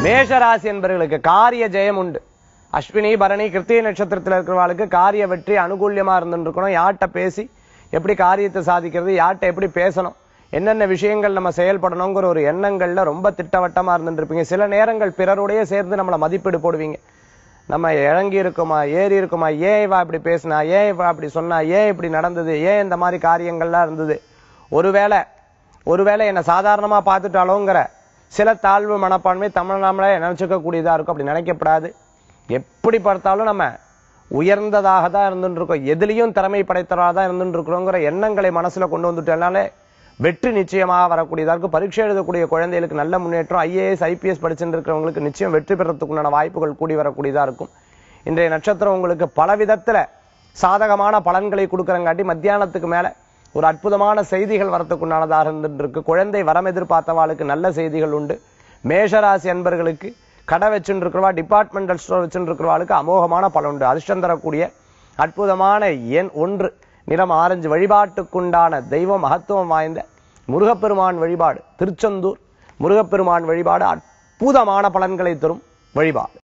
மேஷராசி என்பவர்களுக்கு காரிய ஜெயம் உண்டு அஸ்வினி பரணி கிருத்திகை நட்சத்திரத்தில் இருக்கிறவர்களுக்கு காரிய வெற்றி அனுகூல்யமா இருந்துட்டு இருக்கணும் யார்கிட்ட பேசி எப்படி காரியத்தை சாதிக்கிறது யார்கிட்ட எப்படி பேசணும் என்னென்ன விஷயங்கள் நம்ம செயல்படணுங்கிற ஒரு எண்ணங்கள்ல ரொம்ப திட்டவட்டமா இருந்துட்டு இருப்பீங்க சில நேரங்கள் பிறருடைய சேர்ந்து நம்மளை மதிப்பீடு போடுவீங்க நம்ம இறங்கி இருக்குமா ஏறி இருக்குமா ஏன் இவா இப்படி பேசினா ஏன் இவா இப்படி சொன்னா ஏன் இப்படி நடந்தது ஏன் இந்த மாதிரி காரியங்கள்லாம் இருந்தது ஒருவேளை ஒருவேளை என்னை சாதாரணமா பார்த்துட்டாலோங்கிற சில தாழ்வு மனப்பான்மை தமிழ் நாமளே நினைச்சுக்க கூடியதா இருக்கும் அப்படி நினைக்கப்படாது எப்படி பார்த்தாலும் நம்ம உயர்ந்ததாக தான் இருந்துட்டு இருக்கோம் எதுலயும் திறமை படைத்தவராக தான் இருந்துட்டு இருக்கிறோங்கிற எண்ணங்களை மனசுல கொண்டு வந்துட்டனாலே வெற்றி நிச்சயமாக வரக்கூடியதா இருக்கும் பரீட்சை எழுதக்கூடிய குழந்தைகளுக்கு நல்ல முன்னேற்றம் ஐஏஎஸ் ஐபிஎஸ் படிச்சுட்டு இருக்கிறவங்களுக்கு நிச்சயம் வெற்றி பெறத்துக்குண்டான வாய்ப்புகள் கூடி வரக்கூடியதா இருக்கும் இன்றைய நட்சத்திரம் உங்களுக்கு பல விதத்துல சாதகமான பலன்களை கொடுக்கறங்காட்டி மத்தியானத்துக்கு மேல ஒரு அற்புதமான செய்திகள் வரத்துக்குண்டானதாக இருந்துட்டு இருக்கு குழந்தை வரம் எதிர்பார்த்தவாளுக்கு நல்ல செய்திகள் உண்டு மேஷராசி அன்பர்களுக்கு கடை வச்சுட்டு இருக்கிறவா டிபார்ட்மெண்டல் ஸ்டோர் வச்சுட்டு இருக்கிறவாளுக்கு அமோகமான பலன் உண்டு அதிர்ஷ்டம் தரக்கூடிய அற்புதமான எண் ஒன்று நிறம் ஆரஞ்சு வழிபாட்டுக்குண்டான தெய்வம் மகத்துவம் வாய்ந்த முருகப்பெருமான் வழிபாடு திருச்செந்தூர் முருகப்பெருமான் வழிபாடு அற்புதமான பலன்களை தரும் வழிபாடு